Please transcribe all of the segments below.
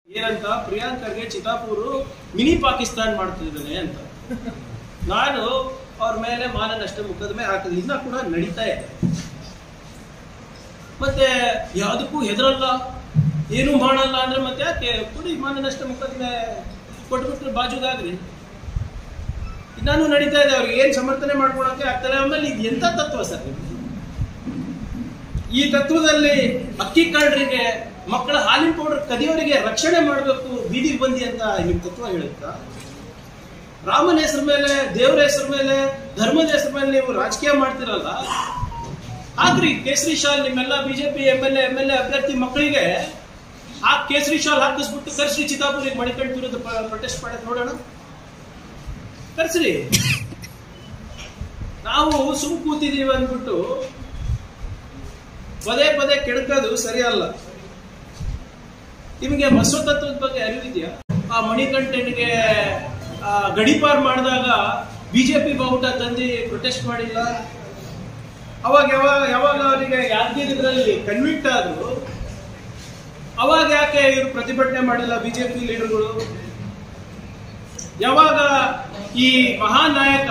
ಏನಂತ ಪ್ರಿಯಾಂಕರ್ಗೆ ಚಿತಾಪೂರು ಮಿನಿ ಪಾಕಿಸ್ತಾನ್ ಮಾಡ್ತಿದ್ದಾನೆ ಅಂತ ನಾನು ಅವ್ರ ಮೇಲೆ ಮಾನನಷ್ಟ ಮೊಕದ್ದಮೆ ಹಾಕಿದೆ ಇನ್ನ ಕೂಡ ನಡೀತಾ ಇದೆ ಮತ್ತೆ ಯಾವುದಕ್ಕೂ ಹೆದರಲ್ಲ ಏನು ಮಾಡಲ್ಲ ಅಂದ್ರೆ ಮತ್ತೆ ಯಾಕೆ ಕೊಡಿ ಮಾನನಷ್ಟ ಮೊಕದ್ದಮೆ ಕೊಟ್ಬಿಟ್ರೆ ಬಾಜುಗಾಗ್ರಿ ನಾನು ನಡೀತಾ ಇದೆ ಅವ್ರಿಗೆ ಏನ್ ಸಮರ್ಥನೆ ಮಾಡ್ಕೊಳಕ್ಕೆ ಆಗ್ತಾರೆ ಆಮೇಲೆ ಇದು ಎಂತ ತತ್ವ ಸರ್ ಇದು? ಈ ತತ್ವದಲ್ಲಿ ಅಕ್ಕಿ ಕಾಳರಿಗೆ ಮಕ್ಕಳ ಹಾಲಿನ ಪೌಡರ್ ಕದಿಯೋರಿಗೆ ರಕ್ಷಣೆ ಮಾಡಬೇಕು ಬೀದಿಗೆ ಬಂದಿ ಅಂತ ನಿಮ್ ತತ್ವ ಹೇಳುತ್ತಾ ರಾಮನ ಹೆಸರು ಮೇಲೆ ದೇವರ ಹೆಸರು ಮೇಲೆ ಧರ್ಮದ ಹೆಸರು ಮೇಲೆ ನೀವು ರಾಜಕೀಯ ಮಾಡ್ತಿರಲ್ಲ ಹಾಕ್ರಿ ಕೇಸರಿ ಶಾಲ್ ನಿಮ್ಮೆಲ್ಲ BJP M L M L A ಅಭ್ಯರ್ಥಿ ಮಕ್ಕಳಿಗೆ ಆ ಕೇಸರಿ ಶಾಲ್ ಹಾಕಿಸ್ಬಿಟ್ಟು ಕರ್ಸ್ರಿ ಚಿತ್ತಾಪುರಿಗೆ ಮಣಿಕಂಠ ವಿರುದ್ಧ ಪ್ರೊಟೆಸ್ಟ್ ಮಾಡಕ್ ನೋಡೋಣ ಕರ್ಸ್ರಿ ನಾವು ಸುಮ್ ಕೂತಿದೀವಿ ಅಂದ್ಬಿಟ್ಟು ಪದೇ ಪದೇ ಕೆಣಕೋದು ಸರಿಯಲ್ಲ ನಿಮಗೆ ಬಸವ ತತ್ವದ ಬಗ್ಗೆ ಅರಿವಿದೆಯಾ ಆ ಮಣಿಕಂಠನಿಗೆ ಆ, ಗಡೀಪಾರ್ ಮಾಡಿದಾಗ ಬಿಜೆಪಿ ಬಾವುಟ ತಂದು ಪ್ರೊಟೆಸ್ಟ್ ಮಾಡಿಲ್ಲ ಅವಾಗ ಯಾವಾಗ ಯಾವಾಗ ಅವರಿಗೆ ಯಾದಗಿರಿದ್ರಲ್ಲಿ ಕನ್ವಿಕ್ಟ್ ಆದ್ರು ಅವಾಗ ಯಾಕೆ ಇವರು ಪ್ರತಿಭಟನೆ ಮಾಡಿಲ್ಲ ಬಿಜೆಪಿ ಲೀಡರ್ಗಳು ಯಾವಾಗ ಈ ಮಹಾನ್ ನಾಯಕ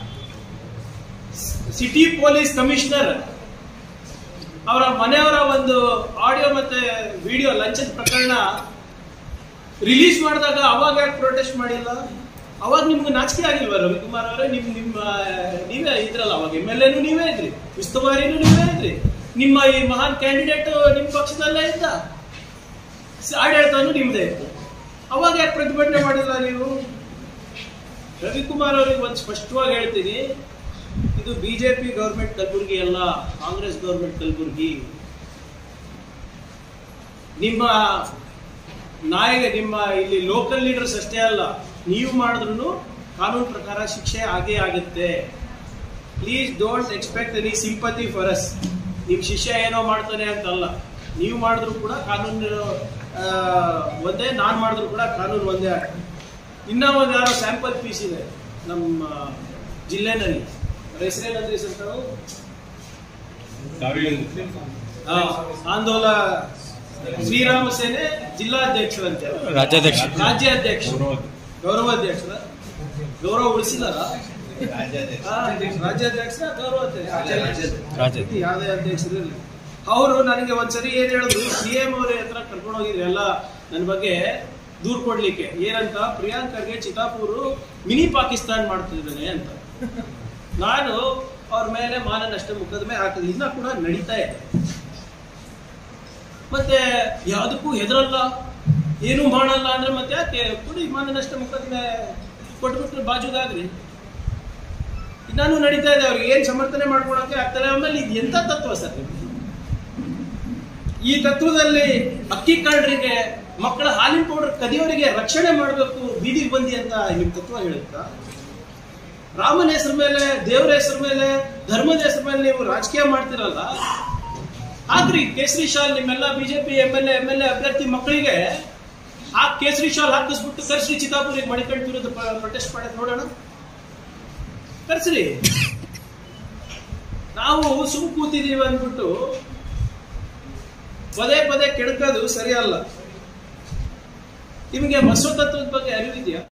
ಸಿಟಿ ಪೊಲೀಸ್ ಕಮಿಷನರ್ ಅವರ ಮನೆಯವರ ಒಂದು ಆಡಿಯೋ ಮತ್ತೆ ವಿಡಿಯೋ ಲಂಚದ ಪ್ರಕರಣ ರಿಲೀಸ್ ಮಾಡಿದಾಗ ಅವಾಗ ಯಾಕೆ ಪ್ರೊಟೆಸ್ಟ್ ಮಾಡಿಲ್ಲ ಅವಾಗ ನಿಮ್ಗೆ ನಾಚಿಕೆ ಆಗಿಲ್ವಾ ರವಿಕುಮಾರ್ ಅವರೇ ನಿಮ್ ನಿಮ್ಮ ನೀವೇ ಇದ್ರಲ್ಲ ಅವಾಗ ಎಮ್ ಎಲ್ ಎನು ನೀವೇ ಇದ್ರಿ ಉಸ್ತುವಾರಿನೂ ನೀವೇ ಇದ್ರಿ ನಿಮ್ಮ ಈ ಮಹಾನ್ ಕ್ಯಾಂಡಿಡೇಟ್ ನಿಮ್ ಪಕ್ಷದಲ್ಲೇ ಇದ್ದ ಸ- ಆಡಳಿತನೂ ನಿಮ್ದೇ ಇತ್ತು ಅವಾಗ ಯಾಕೆ ಪ್ರತಿಭಟನೆ ಮಾಡಿಲ್ಲ ನೀವು ರವಿಕುಮಾರ್ ಅವರಿಗೆ ಒಂದು ಸ್ಪಷ್ಟವಾಗಿ ಹೇಳ್ತೀನಿ ಇದು ಬಿಜೆಪಿ ಗೌರ್ಮೆಂಟ್ ಕಲಬುರಗಿ ಅಲ್ಲ ಕಾಂಗ್ರೆಸ್ ಗೌರ್ಮೆಂಟ್ ಕಲಬುರಗಿ ನಿಮ್ಮ ನಾಯಕ ನಿಮ್ಮ ಇಲ್ಲಿ ಲೋಕಲ್ ಲೀಡರ್ಸ್ ಅಷ್ಟೇ ಅಲ್ಲ ನೀವು ಮಾಡಿದ್ರು ಕಾನೂನು ಪ್ರಕಾರ ಶಿಕ್ಷೆ ಆಗೇ ಆಗುತ್ತೆ please don't expect any sympathy for us ನಿಮ್ ಶಿಷ್ಯ ಏನೋ ಮಾಡ್ತಾನೆ ಅಂತಲ್ಲ ನೀವು ಮಾಡಿದ್ರು ಕೂಡ ಕಾನೂನು ಆ, ಒಂದೇ ನಾನು ಮಾಡಿದ್ರು ಕೂಡ ಕಾನೂನು ಒಂದೇ ಆಗ್ತದೆ ಇನ್ನ ಒಂದು ಯಾರೋ ಸ್ಯಾಂಪಲ್ ಪೀಸ್ ಇದೆ ನಮ್ಮ ಜಿಲ್ಲೆನಲ್ಲಿ ಅವ್ರ ಹೆಸರೇನಂದ್ರಿ ಸರ್ ತಾವು ಆ, ಆಂದೋಲ ಶ್ರೀರಾಮ ಸೇನೆ ಜಿಲ್ಲಾಧ್ಯಕ್ಷರಂತೆ ರಾಜ್ಯಾಧ್ಯಕ್ಷ ರಾಜ್ಯಾಧ್ಯಕ್ಷ ಗೌರವಾಧ್ಯಕ್ಷರ ಗೌರವ ಉಳಿಸಿದಾರ ರಾಜ್ಯಾಧ್ಯಕ್ಷರ ಗೌರವಾಧ್ಯಕ್ಷ ರಾಜ್ಯ ಯಾವುದೇ ಅಧ್ಯಕ್ಷರು ಇರಲಿ ಅವರು ನನಗೆ ಒಂದ್ಸರಿ ಏನ್ ಹೇಳಿದ್ರು ಸಿ ಎಂ ಅವ್ರ ಹತ್ರ ಕರ್ಕೊಂಡು ಹೋಗಿದ್ರು ಎಲ್ಲ ನನ್ನ ಬಗ್ಗೆ ದೂರ್ ಕೊಡ್ಲಿಕ್ಕೆ ಏನಂತ ಪ್ರಿಯಾಂಕರ್ಗೆ ಚಿತಾಪೂರು ಮಿನಿ ಪಾಕಿಸ್ತಾನ್ ಮಾಡ್ತಿದ್ದಾನೆ ಅಂತ ನಾನು ಅವ್ರ ಮೇಲೆ ಮಾನನಷ್ಟ ಮೊಕದ್ದಮೆ ಹಾಕಿದೆ ಇನ್ನ ಕೂಡ ನಡೀತಾ ಇದೆ ಮತ್ತೆ ಯಾವುದಕ್ಕೂ ಹೆದರಲ್ಲ ಏನು ಮಾಡಲ್ಲ ಅಂದ್ರೆ ಮತ್ತೆ ಯಾಕೆ ಕೊಡಿ ಮಾನನಷ್ಟ ಮೊಕದ್ದಮೆ ಕೊಟ್ಬಿಟ್ರೆ ಬಾಜುಗಾಗ್ರಿ ನಾನು ನಡೀತಾ ಇದೆ ಅವ್ರಿಗೆ ಏನ್ ಸಮರ್ಥನೆ ಮಾಡ್ಕೊಳಕ್ಕೆ ಆಗ್ತಾರೆ ಆಮೇಲೆ ಇದು ಎಂತ ತತ್ವ ಸರ್ ಇದು? ಈ ತತ್ವದಲ್ಲಿ ಅಕ್ಕಿ ಕಾಳರಿಗೆ ಮಕ್ಕಳ ಹಾಲಿನ ಪೌಡರ್ ಕದಿಯೋರಿಗೆ ರಕ್ಷಣೆ ಮಾಡಬೇಕು ಬೀದಿಗೆ ಬಂದಿ ಅಂತ ನಿಮ್ ತತ್ವ ಹೇಳುತ್ತಾ ರಾಮನ ಹೆಸರು ಮೇಲೆ ದೇವರ ಹೆಸರು ಮೇಲೆ ಧರ್ಮದ ಹೆಸರು ಮೇಲೆ ನೀವು ರಾಜಕೀಯ ಮಾಡ್ತಿರಲ್ಲ ಆದ್ರಿ ಕೇಸರಿ ಶಾಲ್ ನಿಮ್ಮೆಲ್ಲ BJP M L M L A ಅಭ್ಯರ್ಥಿ ಮಕ್ಕಳಿಗೆ ಆ ಕೇಸರಿ ಶಾಲ್ ಹಾಕಿಸ್ಬಿಟ್ಟು ಕರ್ಸ್ರಿ ಚಿತ್ತಾಪುರಿಗೆ ಮಣಿಕಂಠ ವಿರುದ್ಧ ಪ್ರೊಟೆಸ್ಟ್ ಮಾಡಕ್ ನೋಡೋಣ ಕರ್ಸ್ರಿ ನಾವು ಸುಮ್ ಕೂತಿದೀವಿ ಅಂದ್ಬಿಟ್ಟು ಪದೇ ಪದೇ ಕೆಣಕೋದು ಸರಿಯಲ್ಲ ನಿಮಗೆ ಬಸವ ತತ್ವದ ಬಗ್ಗೆ ಅರಿವಿದೆಯಾ